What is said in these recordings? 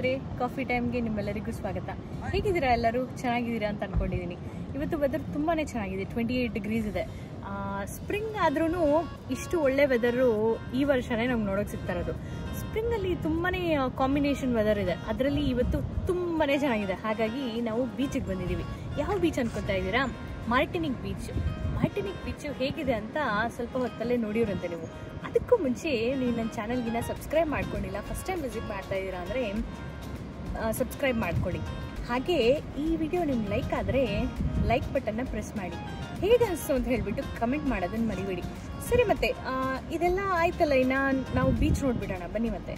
ಸ್ನೇಹಿತರೆ ಕಾಫಿ ಟೈಮ್ಗೆ ನಿಮ್ಮೆಲ್ಲರಿಗೂ ಸ್ವಾಗತ ಹೇಗಿದ್ದೀರಾ ಎಲ್ಲರೂ ಚೆನ್ನಾಗಿದ್ದೀರಾ ಅಂತ ಅನ್ಕೊಂಡಿದ್ದೀನಿ ಇವತ್ತು ವೆದರ್ ತುಂಬಾ ಚೆನ್ನಾಗಿದೆ ಟ್ವೆಂಟಿ ಏಯ್ಟ್ ಡಿಗ್ರೀಸ್ ಇದೆ ಸ್ಪ್ರಿಂಗ್ ಆದ್ರೂ ಇಷ್ಟು ಒಳ್ಳೆ ವೆದರು ಈ ವರ್ಷನೇ ನಮ್ಗೆ ನೋಡೋಕೆ ಸಿಗ್ತಾ ಇರೋದು ಸ್ಪ್ರಿಂಗಲ್ಲಿ ತುಂಬಾ ಕಾಂಬಿನೇಷನ್ ವೆದರ್ ಇದೆ ಅದರಲ್ಲಿ ಇವತ್ತು ತುಂಬಾ ಚೆನ್ನಾಗಿದೆ ಹಾಗಾಗಿ ನಾವು ಬೀಚಿಗೆ ಬಂದಿದ್ದೀವಿ ಯಾವ ಬೀಚ್ ಅನ್ಕೊತಾ ಇದ್ದೀರಾ ಮಾರ್ಟಿನಿಕ್ ಬೀಚ್ ಮಾರ್ಟಿನಿಕ್ ಬೀಚ್ ಹೇಗಿದೆ ಅಂತ ಸ್ವಲ್ಪ ಹೊತ್ತಲ್ಲೇ ನೋಡಿವ್ರಂತೆ ನೀವು ಅದಕ್ಕೂ ಮುಂಚೆ ನೀವು ನನ್ನ ಚಾನಲ್ಗಿನ ಸಬ್ಸ್ಕ್ರೈಬ್ ಮಾಡ್ಕೊಂಡಿಲ್ಲ ಫಸ್ಟ್ ಟೈಮ್ ವಿಸಿಟ್ ಮಾಡ್ತಾ ಇದ್ದೀರಾ ಅಂದರೆ ಸಬ್ಸ್ಕ್ರೈಬ್ ಮಾಡ್ಕೊಳ್ಳಿ ಹಾಗೆ ಈ ವಿಡಿಯೋ ನಿಮ್ಗೆ ಲೈಕ್ ಆದರೆ ಲೈಕ್ ಬಟನ್ನ ಪ್ರೆಸ್ ಮಾಡಿ ಹೇಗೆ ಅನಿಸ್ತು ಅಂತ ಹೇಳಿಬಿಟ್ಟು ಕಮೆಂಟ್ ಮಾಡೋದನ್ನು ಮರಿಬೇಡಿ ಸರಿ ಮತ್ತೆ ಆ, ಇದೆಲ್ಲ ಆಯ್ತಲ್ಲ ಇನ್ನು ನಾವು ಬೀಚ್ ನೋಡ್ಬಿಡೋಣ ಬನ್ನಿ ಮತ್ತೆ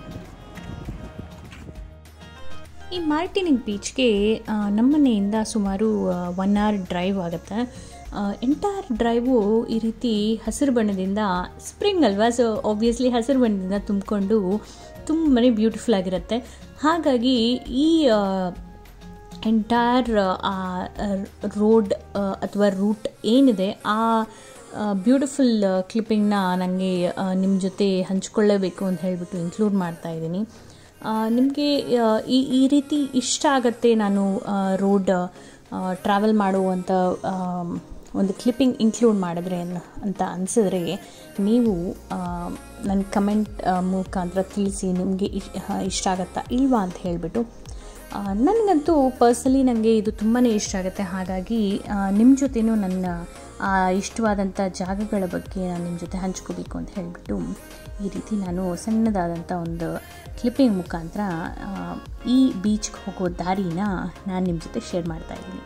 ಈ ಮಾರ್ಟಿನಿಕ್ ಬೀಚ್ಗೆ ಆ, ನಮ್ಮ ಮನೆಯಿಂದ ಸುಮಾರು ಒನ್ ಅವರ್ ಡ್ರೈವ್ ಆಗುತ್ತೆ ಎಂಟೈರ್ ಡ್ರೈವು ಈ ರೀತಿ ಹಸಿರು ಬಣ್ಣದಿಂದ ಸ್ಪ್ರಿಂಗ್ ಅಲ್ವಾ ಸೊ ಆಬ್ವಿಯಸ್ಲಿ ಹಸಿರು ಬಣ್ಣದಿಂದ ತುಂಬಿಕೊಂಡು ತುಂಬಾ ಬ್ಯೂಟಿಫುಲ್ ಆಗಿರುತ್ತೆ ಹಾಗಾಗಿ ಈ ಎಂಟೈರ್ ರೋಡ್ ಅಥವಾ ರೂಟ್ ಏನಿದೆ ಆ ಬ್ಯೂಟಿಫುಲ್ ಕ್ಲಿಪ್ಪಿಂಗ್ನ ನನಗೆ ನಿಮ್ಮ ಜೊತೆ ಹಂಚ್ಕೊಳ್ಳೇಬೇಕು ಅಂತ ಹೇಳಿಬಿಟ್ಟು ಇನ್ಕ್ಲೂಡ್ ಮಾಡ್ತಾ ಇದ್ದೀನಿ ನಿಮಗೆ ಈ ಈ ರೀತಿ ಇಷ್ಟ ಆಗತ್ತೆ ನಾನು ರೋಡ್ ಟ್ರಾವೆಲ್ ಮಾಡುವಂಥ ಒಂದು ಕ್ಲಿಪ್ಪಿಂಗ್ ಇನ್ಕ್ಲೂಡ್ ಮಾಡಿದ್ರೆ ಅನ್- ಅಂತ ಅನಿಸಿದ್ರೆ ನೀವು ನನ್ನ ಕಮೆಂಟ್ ಮುಖಾಂತರ ತಿಳಿಸಿ ನಿಮಗೆ ಇಷ್ಟ ಆಗತ್ತಾ ಇಲ್ವಾ ಅಂತ ಹೇಳಿಬಿಟ್ಟು ಆ, ನನಗಂತೂ ಪರ್ಸ್ನಲಿ ನನಗೆ ಇದು ತುಂಬಾ ಇಷ್ಟ ಆಗುತ್ತೆ ಹಾಗಾಗಿ ನಿಮ್ಮ ಜೊತೆನೂ ನನ್ನ ಆ ಇಷ್ಟವಾದಂಥ ಜಾಗಗಳ ಬಗ್ಗೆ ನಾನು ನಿಮ್ಮ ಜೊತೆ ಹಂಚ್ಕೋಬೇಕು ಅಂತ ಹೇಳಿಬಿಟ್ಟು ಈ ರೀತಿ ನಾನು ಸಣ್ಣದಾದಂಥ ಒಂದು ಕ್ಲಿಪ್ಪಿಂಗ್ ಮುಖಾಂತರ ಆ, ಈ ಬೀಚ್ಗೆ ಹೋಗೋ ದಾರಿನ ನಾನು ನಿಮ್ಮ ಜೊತೆ ಶೇರ್ ಮಾಡ್ತಾ ಇದ್ದೀನಿ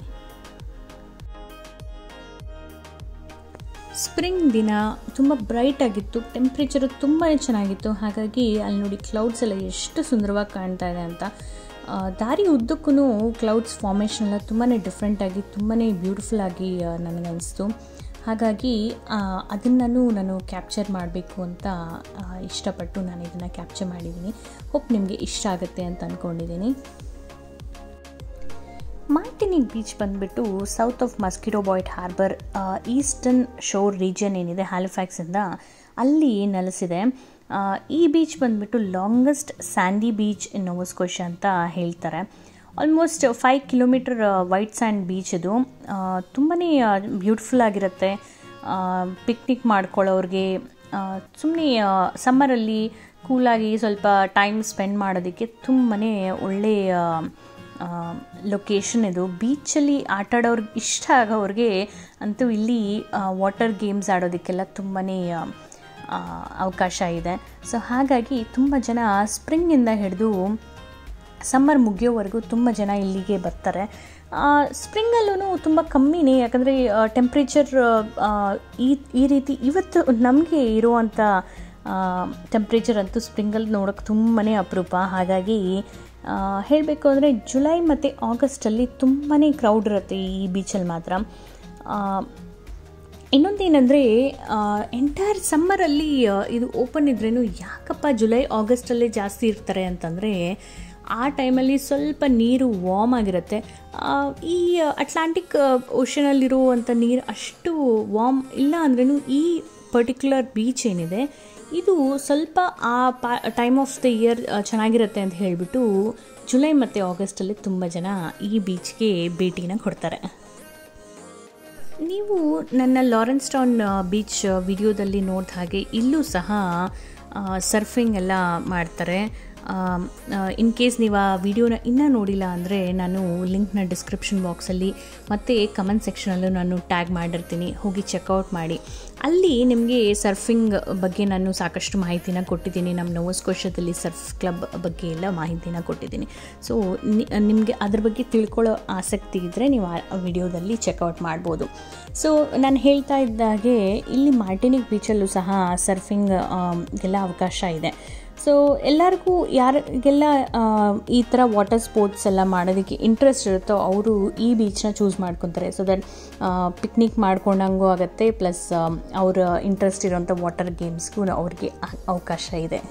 ಸ್ಪ್ರಿಂಗ್ ದಿನ ತುಂಬ ಬ್ರೈಟ್ ಆಗಿತ್ತು ಟೆಂಪ್ರೇಚರು ತುಂಬಾ ಚೆನ್ನಾಗಿತ್ತು ಹಾಗಾಗಿ ಅಲ್ಲಿ ನೋಡಿ ಕ್ಲೌಡ್ಸ್ ಎಲ್ಲ ಎಷ್ಟು ಸುಂದರವಾಗಿ ಕಾಣ್ತಾ ಇದೆ ಅಂತ ಆ, ದಾರಿ ಉದ್ದಕ್ಕೂ ಕ್ಲೌಡ್ಸ್ ಫಾರ್ಮೇಷನ್ ಎಲ್ಲ ತುಂಬಾ ಡಿಫ್ರೆಂಟಾಗಿ ತುಂಬಾ ಬ್ಯೂಟಿಫುಲ್ ಆಗಿ ಆ, ನನಗನ್ನಿಸ್ತು ಹಾಗಾಗಿ ಅದನ್ನು ನಾನು ಕ್ಯಾಪ್ಚರ್ ಮಾಡಬೇಕು ಅಂತ ಆ, ಇಷ್ಟಪಟ್ಟು ನಾನು ಇದನ್ನು ಕ್ಯಾಪ್ಚರ್ ಮಾಡಿದ್ದೀನಿ ಹೋಪ್ ನಿಮಗೆ ಇಷ್ಟ ಆಗುತ್ತೆ ಅಂತ ಅಂದ್ಕೊಂಡಿದ್ದೀನಿ ಮಾರ್ಟಿನಿಕ್ ಬೀಚ್ ಬಂದುಬಿಟ್ಟು south of Musquodoboit harbour eastern shore region ಏನಿದೆ ಹ್ಯಾಲಿಫ್ಯಾಕ್ಸಿಂದ ಅಲ್ಲಿ ನೆಲೆಸಿದೆ ಆ, ಈ ಬೀಚ್ ಬಂದುಬಿಟ್ಟು longest sandy beach in Nova Scotia ಅಂತ ಹೇಳ್ತಾರೆ almost five kilometre white sand beach ಇದು ತುಂಬಾ ಬ್ಯೂಟಿಫುಲ್ ಆಗಿರುತ್ತೆ ಪಿಕ್ನಿಕ್ ಮಾಡ್ಕೊಳ್ಳೋರಿಗೆ ಸುಮ್ಮನೆ ಸಮ್ಮರಲ್ಲಿ ಕೂಲಾಗಿ ಸ್ವಲ್ಪ ಟೈಮ್ ಸ್ಪೆಂಡ್ ಮಾಡೋದಕ್ಕೆ ತುಂಬಾ ಒಳ್ಳೆಯ ಲೊಕೇಶನ್ ಇದು ಬೀಚಲ್ಲಿ ಆಟ ಆಡೋರ್ಗೆ ಇಷ್ಟ ಆಗೋವ್ರಿಗೆ ಅಂತೂ ಇಲ್ಲಿ ವಾಟರ್ ಗೇಮ್ಸ್ ಆಡೋದಕ್ಕೆಲ್ಲ ತುಂಬಾ ಅವಕಾಶ ಇದೆ ಸೊ ಹಾಗಾಗಿ ತುಂಬ ಜನ ಸ್ಪ್ರಿಂಗಿಂದ ಹಿಡಿದು ಸಮ್ಮರ್ ಮುಗಿಯೋವರೆಗೂ ತುಂಬ ಜನ ಇಲ್ಲಿಗೆ ಬರ್ತಾರೆ ಸ್ಪ್ರಿಂಗಲ್ಲೂ ತುಂಬ ಕಮ್ಮಿನೇ ಯಾಕಂದರೆ ಟೆಂಪ್ರೇಚರ್ ಈ ಈ ರೀತಿ ಇವತ್ತು ನಮಗೆ ಇರುವಂಥ ಟೆಂಪ್ರೇಚರ್ ಅಂತೂ ಸ್ಪ್ರಿಂಗಲ್ಲಿ ನೋಡೋಕ್ಕೆ ತುಂಬಾ ಅಪರೂಪ ಹಾಗಾಗಿ ಹೇಳಬೇಕು ಅಂದರೆ ಜುಲೈ ಮತ್ತು ಆಗಸ್ಟಲ್ಲಿ ತುಂಬಾ ಕ್ರೌಡ್ ಇರುತ್ತೆ ಈ ಬೀಚಲ್ಲಿ ಮಾತ್ರ ಆ, ಇನ್ನೊಂದೇನೆಂದರೆ ಎಂಟೈರ್ ಸಮ್ಮರಲ್ಲಿ ಇದು ಓಪನ್ ಇದ್ರೇನು ಯಾಕಪ್ಪ ಜುಲೈ ಆಗಸ್ಟಲ್ಲೇ ಜಾಸ್ತಿ ಇರ್ತಾರೆ ಅಂತಂದರೆ ಆ ಟೈಮಲ್ಲಿ ಸ್ವಲ್ಪ ನೀರು ವಾರ್ಮ್ ಆಗಿರುತ್ತೆ ಆ, ಈ ಅಟ್ಲಾಂಟಿಕ್ ಓಷನಲ್ಲಿರುವಂಥ ನೀರು ಅಷ್ಟು ವಾರ್ಮ್ ಇಲ್ಲ ಅಂದ್ರೂ ಈ ಪರ್ಟಿಕ್ಯುಲರ್ ಬೀಚ್ ಏನಿದೆ ಇದು ಸ್ವಲ್ಪ ಆ ಪಾ ಟೈಮ್ ಆಫ್ ದ ಇಯರ್ ಚೆನ್ನಾಗಿರುತ್ತೆ ಅಂತ ಹೇಳಿಬಿಟ್ಟು ಜುಲೈ ಮತ್ತು ಆಗಸ್ಟಲ್ಲಿ ತುಂಬ ಜನ ಈ ಬೀಚ್ಗೆ ಭೇಟಿನ ಕೊಡ್ತಾರೆ ನೀವು ನನ್ನ ಲಾರೆನ್ಸ್ ಟೌನ್ ಬೀಚ್ ವಿಡಿಯೋದಲ್ಲಿ ನೋಡಿದ ಹಾಗೆ ಇಲ್ಲೂ ಸಹ ಸರ್ಫಿಂಗ್ ಎಲ್ಲ ಮಾಡ್ತಾರೆ ಇನ್ ಕೇಸ್ ನೀವು ಆ ವಿಡಿಯೋನ ಇನ್ನೂ ನೋಡಿಲ್ಲ ಅಂದರೆ ನಾನು ಲಿಂಕ್ನ ಡಿಸ್ಕ್ರಿಪ್ಷನ್ ಬಾಕ್ಸಲ್ಲಿ ಮತ್ತು ಕಮೆಂಟ್ ಸೆಕ್ಷನಲ್ಲೂ ನಾನು ಟ್ಯಾಗ್ ಮಾಡಿರ್ತೀನಿ ಹೋಗಿ ಚೆಕ್ಔಟ್ ಮಾಡಿ ಅಲ್ಲಿ ನಿಮಗೆ ಸರ್ಫಿಂಗ್ ಬಗ್ಗೆ ನಾನು ಸಾಕಷ್ಟು ಮಾಹಿತಿನ ಕೊಟ್ಟಿದ್ದೀನಿ ನಮ್ಮ ನೋವಸ್ಕೋಶದಲ್ಲಿ ಸರ್ಫ್ ಕ್ಲಬ್ ಬಗ್ಗೆ ಎಲ್ಲ ಮಾಹಿತಿನ ಕೊಟ್ಟಿದ್ದೀನಿ ಸೊ ನಿಮಗೆ ಅದ್ರ ಬಗ್ಗೆ ತಿಳ್ಕೊಳ್ಳೋ ಆಸಕ್ತಿ ಇದ್ದರೆ ನೀವು ಆ ವಿಡಿಯೋದಲ್ಲಿ ಚೆಕ್ಔಟ್ ಮಾಡ್ಬೋದು ಸೊ ನಾನು ಹೇಳ್ತಾ ಇದ್ದಾಗೆ ಇಲ್ಲಿ ಮಾರ್ಟಿನಿಕ್ ಬೀಚಲ್ಲೂ ಸಹ ಸರ್ಫಿಂಗ್ ಎಲ್ಲ ಅವಕಾಶ ಇದೆ ಸೊ ಎಲ್ಲರಿಗೂ ಯಾರಿಗೆಲ್ಲ ಆ, ಈ ಥರ ವಾಟರ್ ಸ್ಪೋರ್ಟ್ಸ್ ಎಲ್ಲ ಮಾಡೋದಕ್ಕೆ ಇಂಟ್ರೆಸ್ಟ್ ಇರುತ್ತೋ ಅವರು ಈ ಬೀಚ್ನ ಚೂಸ್ ಮಾಡ್ಕೊತಾರೆ ಸೊ ದಟ್ ಪಿಕ್ನಿಕ್ ಮಾಡ್ಕೊಂಡಂಗೂ ಆಗುತ್ತೆ ಪ್ಲಸ್ ಅವರ ಇಂಟ್ರೆಸ್ಟ್ ಇರೋಂಥ ವಾಟರ್ ಗೇಮ್ಸ್ಗೂ ಅವ್ರಿಗೆ ಆ- ಅವಕಾಶ ಇದೆ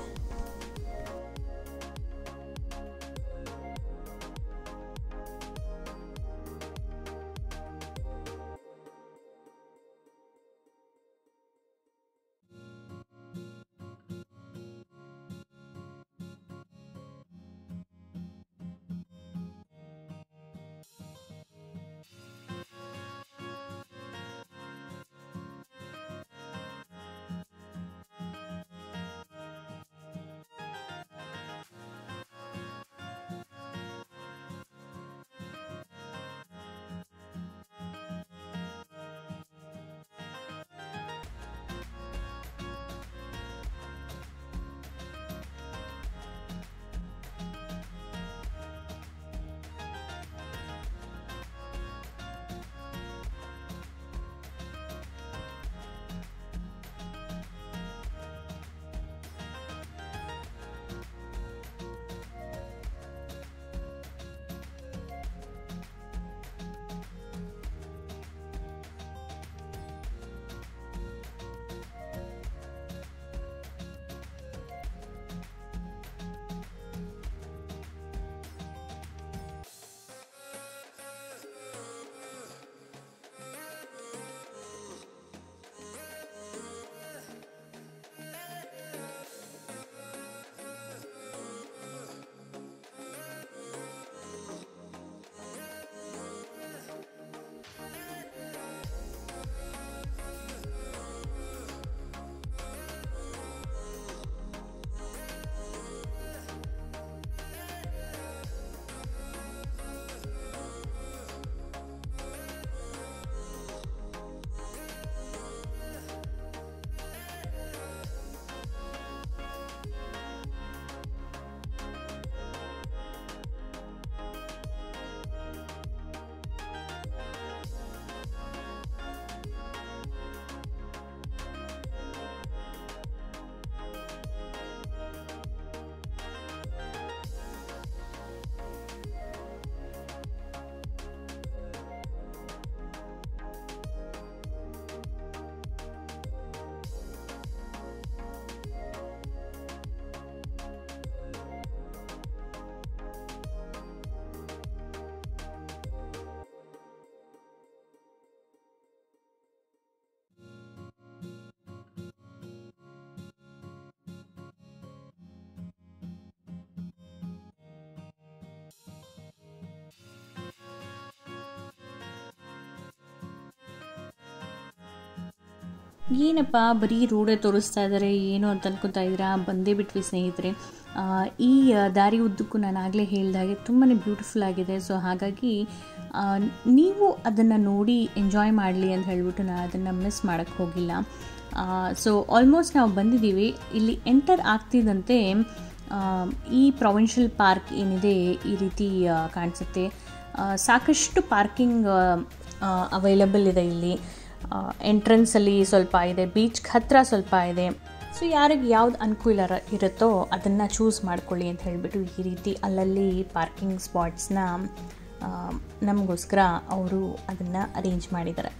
ಏನಪ್ಪ ಬರೀ ರೋಡೇ ತೋರಿಸ್ತಾ ಇದ್ದಾರೆ ಏನು ಅಂತ ಅನ್ಕೊತಾ ಇದ್ದೀರಾ ಬಂದೇ ಬಿಟ್ವಿ ಸ್ನೇಹಿತರೆ ಆ, ಈ ಆ, ದಾರಿ ಉದ್ದಕ್ಕೂ ನಾನು ಆಗಲೇ ಹೇಳ್ದಾಗೆ ತುಂಬಾ ಬ್ಯೂಟಿಫುಲ್ ಆಗಿದೆ ಸೊ ಹಾಗಾಗಿ ಆ, ನೀವು ಅದನ್ನು ನೋಡಿ ಎಂಜಾಯ್ ಮಾಡಲಿ ಅಂತ ಹೇಳ್ಬಿಟ್ಟು ನಾನು ಅದನ್ನು ಮಿಸ್ ಮಾಡೋಕ್ಕೆ ಹೋಗಿಲ್ಲ ಸೊ ಆಲ್ಮೋಸ್ಟ್ ನಾವು ಬಂದಿದ್ದೀವಿ ಇಲ್ಲಿ ಎಂಟರ್ ಆಗ್ತಿದ್ದಂತೆ ಆ, ಈ ಪ್ರೊವಿನ್ಷಿಯಲ್ ಪಾರ್ಕ್ ಏನಿದೆ ಈ ರೀತಿ ಆ, ಕಾಣಿಸುತ್ತೆ ಆ, ಸಾಕಷ್ಟು ಪಾರ್ಕಿಂಗ್ ಅವೈಲಬಲ್ ಇದೆ ಇಲ್ಲಿ ಎಂಟ್ರೆನ್ಸಲ್ಲಿ ಸ್ವಲ್ಪ ಇದೆ ಬೀಚ್ಗೆ ಹತ್ರ ಸ್ವಲ್ಪ ಇದೆ ಸೊ ಯಾರಿಗೆ ಯಾವ್ದು ಅನುಕೂಲ ಇರ- ಇರುತ್ತೋ ಅದನ್ನು ಚೂಸ್ ಮಾಡ್ಕೊಳ್ಳಿ ಅಂತ ಹೇಳಿಬಿಟ್ಟು ಈ ರೀತಿ ಅಲ್ಲಲ್ಲಿ ಪಾರ್ಕಿಂಗ್ ಸ್ಪಾಟ್ಸ್ನ ನಮಗೋಸ್ಕರ ಅವರು ಅದನ್ನು ಅರೇಂಜ್ ಮಾಡಿದ್ದಾರೆ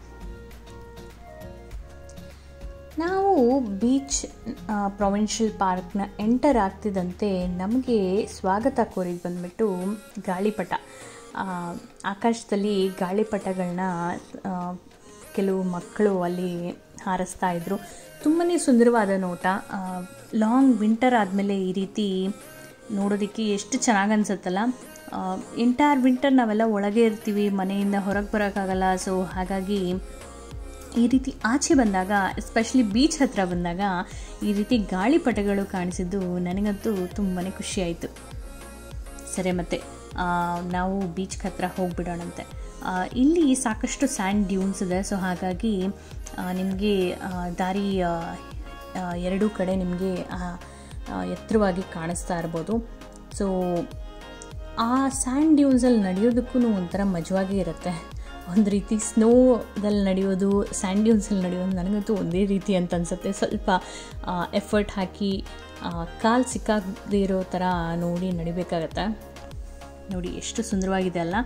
ನಾವು ಬೀಚ್ ಪ್ರೊವಿನ್ಷಿಯಲ್ ಪಾರ್ಕ್ನ ಎಂಟರ್ ಆಗ್ತಿದ್ದಂತೆ ನಮಗೆ ಸ್ವಾಗತ ಕೋರಿದ್ದು ಬಂದ್ಬಿಟ್ಟು ಗಾಳಿಪಟ ಆ, ಆಕಾಶದಲ್ಲಿ ಗಾಳಿಪಟಗಳನ್ನ ಆ, ಕೆಲವು ಮಕ್ಕಳು ಅಲ್ಲಿ ಹಾರಿಸ್ತಾ ಇದ್ರು ತುಂಬಾ ಸುಂದರವಾದ ನೋಟ ಲಾಂಗ್ ವಿಂಟರ್ ಆದಮೇಲೆ ಈ ರೀತಿ ನೋಡೋದಕ್ಕೆ ಎಷ್ಟು ಚೆನ್ನಾಗಿ ಅನ್ಸುತ್ತಲ್ಲ ಎಂಟೈರ್ ವಿಂಟರ್ ನಾವೆಲ್ಲ ಒಳಗೆ ಇರ್ತೀವಿ ಮನೆಯಿಂದ ಹೊರಗೆ ಬರೋಕ್ಕಾಗಲ್ಲ ಸೊ ಹಾಗಾಗಿ ಈ ರೀತಿ ಆಚೆ ಬಂದಾಗ ಎಸ್ಪೆಷಲಿ ಬೀಚ್ ಹತ್ರ ಬಂದಾಗ ಈ ರೀತಿ ಗಾಳಿಪಟಗಳು ಕಾಣಿಸಿದ್ದು ನನಗಂತೂ ತುಂಬಾ ಖುಷಿಯಾಯಿತು ಸರಿ ಮತ್ತೆ ಆ, ನಾವು ಬೀಚ್ ಹತ್ರ ಹೋಗ್ಬಿಡೋಣಂತೆ ಆ, ಇಲ್ಲಿ ಸಾಕಷ್ಟು ಸ್ಯಾಂಡ್ ಡ್ಯೂನ್ಸ್ ಇದೆ ಸೊ ಹಾಗಾಗಿ ನಿಮಗೆ ದಾರಿ ಆ, ಆ, ಎರಡೂ ಕಡೆ ನಿಮಗೆ ಎತ್ತರವಾಗಿ ಕಾಣಿಸ್ತಾ ಇರ್ಬೋದು ಸೊ ಆ ಸ್ಯಾಂಡ್ ಡ್ಯೂನ್ಸಲ್ಲಿ ನಡೆಯೋದಕ್ಕೂ ಒಂಥರ ಮಜವಾಗಿ ಇರುತ್ತೆ ಒಂದು ರೀತಿ ಸ್ನೋದಲ್ಲಿ ನಡೆಯೋದು ಸ್ಯಾಂಡ್ ಡ್ಯೂನ್ಸಲ್ಲಿ ನಡೆಯೋದು ನನಗಂತೂ ಒಂದೇ ರೀತಿ ಅಂತ ಅನಿಸುತ್ತೆ ಸ್ವಲ್ಪ ಎಫರ್ಟ್ ಹಾಕಿ ಕಾಲು ಸಿಕ್ಕಾಗದೇ ಇರೋ ಥರ ನೋಡಿ ನಡಿಬೇಕಾಗತ್ತೆ ನೋಡಿ ಎಷ್ಟು ಸುಂದರವಾಗಿದೆ ಅಲ್ಲ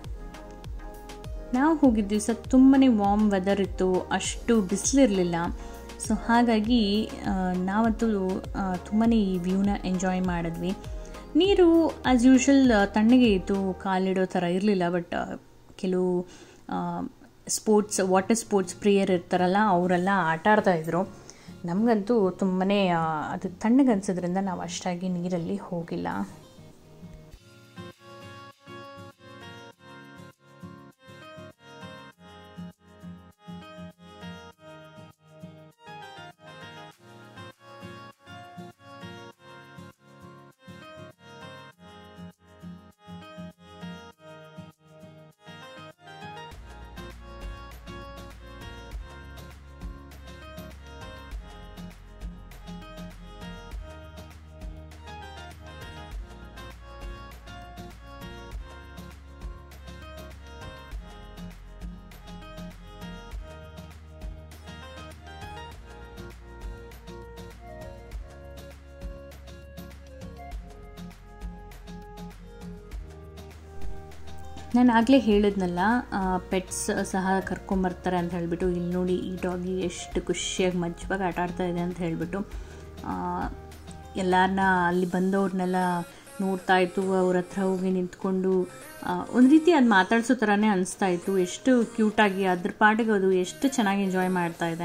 ನಾವು ಹೋಗಿದ್ದ ದಿವಸ ತುಂಬಾ ವಾರ್ಮ್ ವೆದರ್ ಇತ್ತು ಅಷ್ಟು ಬಿಸಿಲಿರಲಿಲ್ಲ ಸೊ ಹಾಗಾಗಿ ಆ, ನಾವಂತೂ ತುಂಬಾ ಈ ವ್ಯೂನ ಎಂಜಾಯ್ ಮಾಡಿದ್ವಿ ನೀರು ಆ್ಯಸ್ ಯೂಶ್ವಲ್ ತಣ್ಣಗೆ ಇತ್ತು ಕಾಲಿಡೋ ಥರ ಇರಲಿಲ್ಲ ಬಟ್ ಕೆಲವು ಸ್ಪೋರ್ಟ್ಸ್ ವಾಟರ್ ಸ್ಪೋರ್ಟ್ಸ್ ಪ್ರಿಯರ್ ಇರ್ತಾರಲ್ಲ ಅವರೆಲ್ಲ ಆಟ ಆಡ್ತಾ ಇದ್ರು ನಮಗಂತೂ ತುಂಬಾ ಅದು ತಣ್ಣಗೆ ಅನ್ಸೋದ್ರಿಂದ ನಾವು ಅಷ್ಟಾಗಿ ನೀರಲ್ಲಿ ಹೋಗಿಲ್ಲ ನಾನು ಆಗಲೇ ಹೇಳಿದ್ನಲ್ಲ ಪೆಟ್ಸ್ ಸಹ ಕರ್ಕೊಂಬರ್ತಾರೆ ಅಂತ ಹೇಳಿಬಿಟ್ಟು ಇಲ್ಲಿ ನೋಡಿ ಈ ಡಾಗಿ ಎಷ್ಟು ಖುಷಿಯಾಗಿ ಮಜ್ವಾಗಿ ಆಟ ಆಡ್ತಾ ಇದೆ ಅಂತ ಹೇಳಿಬಿಟ್ಟು ಎಲ್ಲರನ್ನ ಅಲ್ಲಿ ಬಂದವ್ರನ್ನೆಲ್ಲ ನೋಡ್ತಾ ಇತ್ತು ಅವ್ರ ಹತ್ರ ಹೋಗಿ ನಿಂತ್ಕೊಂಡು ಒಂದು ರೀತಿ ಅದು ಮಾತಾಡ್ಸೋ ಥರನೇ ಅನಿಸ್ತಾ ಇತ್ತು ಎಷ್ಟು ಕ್ಯೂಟಾಗಿ ಅದ್ರ ಪಾಟಿಗೆ ಅದು ಎಷ್ಟು ಚೆನ್ನಾಗಿ ಎಂಜಾಯ್ ಮಾಡ್ತಾ ಇದೆ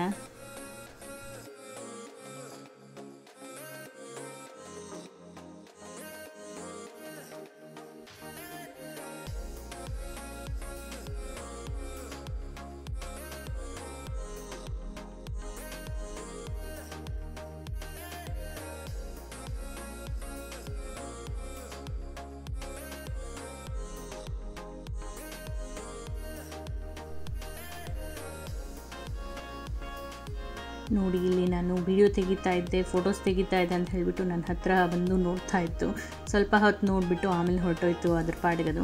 ನೋಡಿ ಇಲ್ಲಿ ನಾನು ವಿಡಿಯೋ ತೆಗಿತಾ ಇದ್ದೆ ಫೋಟೋಸ್ ತೆಗಿತಾ ಇದ್ದೆ ಅಂತ ಹೇಳಿಬಿಟ್ಟು ನನ್ನ ಹತ್ರ ಬಂದು ನೋಡ್ತಾ ಇತ್ತು ಸ್ವಲ್ಪ ಹೊತ್ತು ನೋಡಿಬಿಟ್ಟು ಆಮೇಲೆ ಹೊರಟೋಯ್ತು ಅದ್ರ ಪಾಡಿಗದು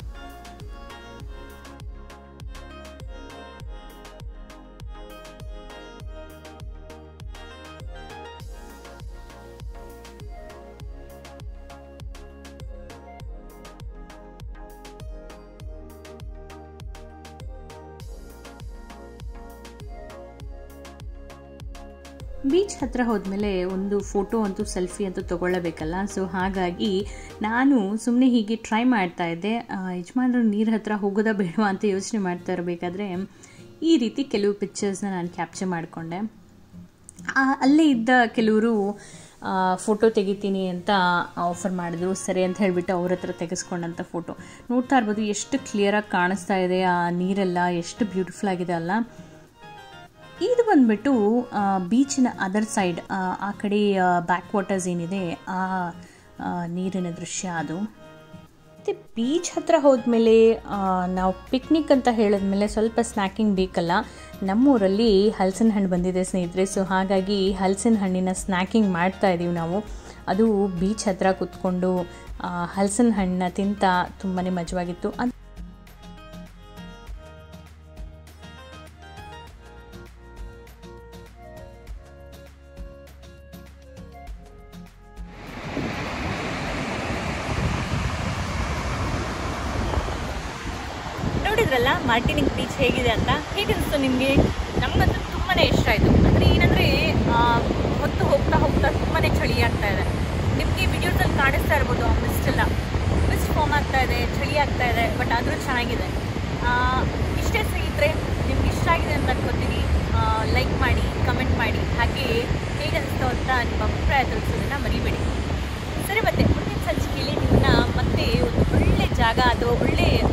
ಬೀಚ್ ಹತ್ರ ಹೋದ್ಮೇಲೆ ಒಂದು ಫೋಟೋ ಅಂತೂ ಸೆಲ್ಫಿ ಅಂತೂ ತೊಗೊಳ್ಳಬೇಕಲ್ಲ ಸೊ ಹಾಗಾಗಿ ನಾನು ಸುಮ್ಮನೆ ಹೀಗೆ ಟ್ರೈ ಮಾಡ್ತಾ ಇದ್ದೆ ಆ, ಯಜಮಾನರು ನೀರು ಹತ್ರ ಹೋಗೋದಾ ಬೇಡವಾ ಅಂತ ಯೋಚನೆ ಮಾಡ್ತಾ ಇರಬೇಕಾದ್ರೆ ಈ ರೀತಿ ಕೆಲವು ಪಿಕ್ಚರ್ಸ್ನ ನಾನು ಕ್ಯಾಪ್ಚರ್ ಮಾಡಿಕೊಂಡೆ ಅಲ್ಲೇ ಇದ್ದ ಕೆಲವರು ಫೋಟೋ ತೆಗಿತೀನಿ ಅಂತ ಆಫರ್ ಮಾಡಿದ್ರು ಸರಿ ಅಂತ ಹೇಳಿಬಿಟ್ಟು ಅವ್ರ ಹತ್ರ ತೆಗೆಸ್ಕೊಂಡಂಥ ಫೋಟೋ ನೋಡ್ತಾ ಇರ್ಬೋದು ಎಷ್ಟು ಕ್ಲಿಯರಾಗಿ ಕಾಣಿಸ್ತಾ ಇದೆ ಆ ನೀರೆಲ್ಲ ಎಷ್ಟು ಬ್ಯೂಟಿಫುಲ್ ಆಗಿದೆ ಅಲ್ಲ ಇದು ಬಂದ್ಬಿಟ್ಟು ಬೀಚಿನ ಅದರ್ ಸೈಡ್ ಆ ಕಡೆ ಬ್ಯಾಕ್ ವಾಟರ್ಸ್ ಏನಿದೆ ಆ ಆ, ನೀರಿನ ದೃಶ್ಯ ಅದು ಮತ್ತು ಬೀಚ್ ಹತ್ರ ಹೋದ್ಮೇಲೆ ಆ, ನಾವು ಪಿಕ್ನಿಕ್ ಅಂತ ಹೇಳಿದ್ಮೇಲೆ ಸ್ವಲ್ಪ ಸ್ನ್ಯಾಕಿಂಗ್ ಬೇಕಲ್ಲ ನಮ್ಮೂರಲ್ಲಿ ಹಲಸಿನ ಹಣ್ಣು ಬಂದಿದೆ ಸ್ನೇಹಿತರೆ ಸೊ ಹಾಗಾಗಿ ಹಲಸಿನ ಹಣ್ಣಿನ ಸ್ನ್ಯಾಕಿಂಗ್ ಮಾಡ್ತಾ ಇದ್ದೀವಿ ನಾವು ಅದು ಬೀಚ್ ಹತ್ರ ಕುತ್ಕೊಂಡು ಆ, ಹಲಸಿನ ಹಣ್ಣನ್ನ ತಿಂತ ತುಂಬಾ ಮಜವಾಗಿತ್ತು ಅದು ನೋಡಿದ್ರಲ್ಲ ಮಾರ್ಟಿನಿಕ್ ಬೀಚ್ ಹೇಗಿದೆ ಅಂತ ಹೇಗನ್ನಿಸ್ತು ನಿಮಗೆ ನಮಗಂತೂ ತುಂಬಾ ಇಷ್ಟ ಆಯಿತು ಅಂದರೆ ಏನಂದರೆ ಹೊತ್ತು ಹೋಗ್ತಾ ಹೋಗ್ತಾ ತುಂಬಾ ಚಳಿ ಆಗ್ತಾ ಇದೆ ನಿಮಗೆ ವಿಡಿಯೋಸಲ್ಲಿ ಕಾಣಿಸ್ತಾ ಇರ್ಬೋದು ಆ ಮಿಸ್ಟ್ ಎಲ್ಲ ಮಿಸ್ಟ್ ಫಾರ್ಮ್ ಆಗ್ತಾ ಇದೆ ಚಳಿ ಆಗ್ತಾ ಇದೆ ಬಟ್ ಆದರೂ ಚೆನ್ನಾಗಿದೆ ಆ, ಇಷ್ಟೇ ಸ್ನೇಹಿತರೆ ನಿಮ್ಗೆ ಇಷ್ಟ ಆಗಿದೆ ಅಂತ ಅನ್ಕೋತೀನಿ ಲೈಕ್ ಮಾಡಿ ಕಮೆಂಟ್ ಮಾಡಿ ಹಾಗೆ ಹೇಗನ್ನಿಸ್ತು ಅಂತ ನಿಮ್ಮ ಅಭಿಪ್ರಾಯ ತಿಳಿಸೋದನ್ನ ಮರಿಬೇಡಿ ಸರಿ ಮತ್ತೆ ಮುಂದಿನ ಸಂಚಿಕೆಯಲ್ಲಿ ನಿಮ್ಮನ್ನ ಮತ್ತೆ ಒಂದು ಒಳ್ಳೆ ಜಾಗ ಅಥವಾ ಒಳ್ಳೆ